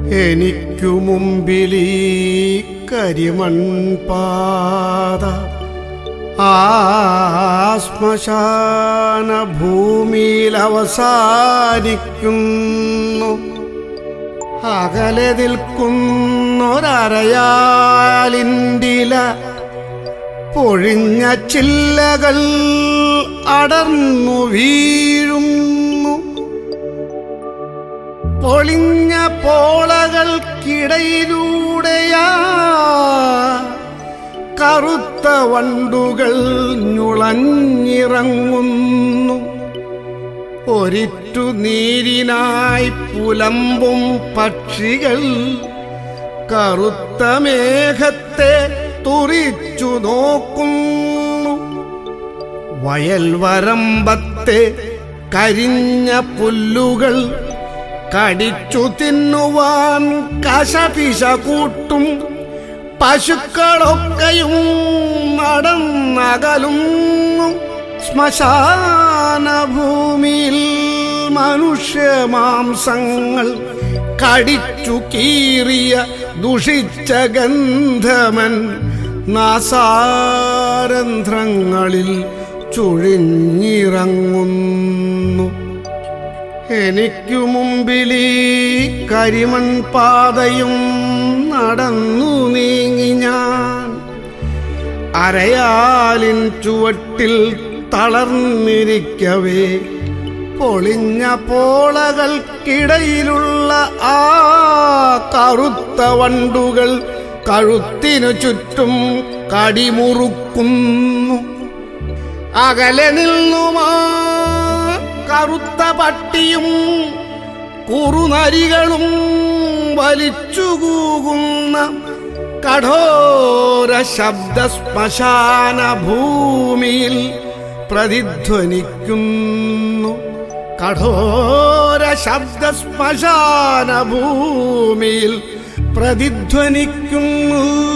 എനിക്കു മുമ്പിലീ കരിമൺപാത ആ ശ്മശാന ഭൂമിയിൽ അവസാനിക്കുന്നു അകലെ നിൽക്കുന്നൊരരയാലിൻഡില പൊഴിഞ്ഞ ചില്ലകൾ അടർന്നു വീഴുന്നു പൊളിഞ്ഞ പോളകൾക്കിടയിലൂടെയാ കറുത്ത വണ്ടുകൾ ഞുളഞ്ഞിറങ്ങുന്നു ഒരിറ്റു നീരിനായി പുലമ്പും പക്ഷികൾ കറുത്ത മേഘത്തെ തുറിച്ചു നോക്കുന്നു വയൽ വരമ്പത്തെ കരിഞ്ഞ പുല്ലുകൾ കടിച്ചു തിന്നുവാൻ കശപിശ കൂട്ടും പശുക്കളൊക്കെയും നടന്നകലുന്നു ശ്മശാന ഭൂമിയിൽ മനുഷ്യമാംസങ്ങൾ കടിച്ചു കീറിയ ദുഷിച്ച ഗന്ധമൻ നാസാരന്ധ്രങ്ങളിൽ ചുഴിഞ്ഞിറങ്ങുന്നു എനിക്കു മുമ്പിലീ കരിമൺ പാതയും നടന്നു നീങ്ങി ഞാൻ അരയാലിൻ ചുവട്ടിൽ തളർന്നിരിക്കവേ പൊളിഞ്ഞ പോളകൾക്കിടയിലുള്ള ആ കറുത്ത വണ്ടുകൾ കഴുത്തിനു ചുറ്റും കടിമുറുക്കുന്നു അകലെ നിന്നുമാ കറുത്ത പട്ടിയും കുറുനരികളും വലിച്ചുകൂകുന്ന കഠോര ശബ്ദ ശ്മശാന ഭൂമിയിൽ പ്രതിധ്വനിക്കുന്നു കഠോര ശബ്ദ ശ്മശാന ഭൂമിയിൽ പ്രതിധ്വനിക്കുന്നു